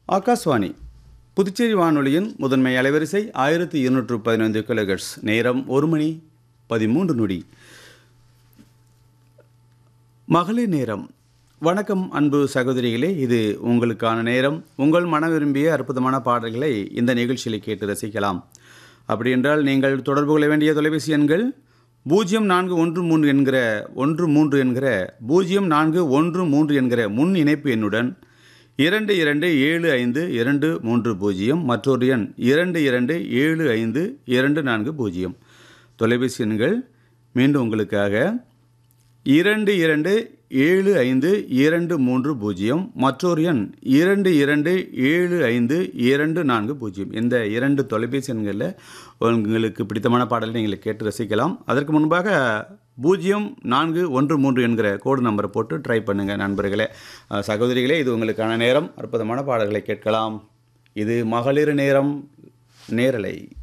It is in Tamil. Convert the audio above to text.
ஆகாஷ்வாணி புதுச்சேரி வானொலியின் முதன்மை அலைவரிசை ஆயிரத்தி இருநூற்று பதினைந்து கிலோகட்ஸ் நேரம் ஒரு மணி பதிமூன்று நொடி மகளிர் நேரம் வணக்கம் அன்பு சகோதரிகளே இது உங்களுக்கான நேரம் உங்கள் மன விரும்பிய அற்புதமான பாடல்களை இந்த நிகழ்ச்சியில் கேட்டு ரசிக்கலாம் அப்படி என்றால் நீங்கள் தொடர்பு கொள்ள வேண்டிய தொலைபேசி எண்கள் பூஜ்ஜியம் நான்கு ஒன்று மூன்று என்கிற ஒன்று மூன்று என்கிற பூஜ்ஜியம் நான்கு ஒன்று மூன்று என்கிற முன் இணைப்பு எண்ணுடன் இரண்டு இரண்டு ஏழு ஐந்து இரண்டு மூன்று பூஜ்ஜியம் மற்றொரு எண் இரண்டு இரண்டு ஏழு ஐந்து இரண்டு நான்கு பூஜ்ஜியம் தொலைபேசி எண்கள் மீண்டும் உங்களுக்காக இரண்டு இரண்டு ஏழு ஐந்து இரண்டு மூன்று பூஜ்ஜியம் மற்றொரு எண் இரண்டு இரண்டு ஏழு ஐந்து இரண்டு நான்கு பூஜ்ஜியம் இந்த இரண்டு தொலைபேசி எண்களில் உங்களுக்கு பிடித்தமான பாடலை நீங்கள் கேட்டு ரசிக்கலாம் அதற்கு முன்பாக பூஜ்ஜியம் நான்கு ஒன்று மூன்று என்கிற கோடு நம்பரை போட்டு ட்ரை பண்ணுங்கள் நண்பர்களே அஹ், சகோதரிகளே இது உங்களுக்கான நேரம் அற்புதமான பாடல்களை கேட்கலாம் இது மகளிர் நேரம் நேரலை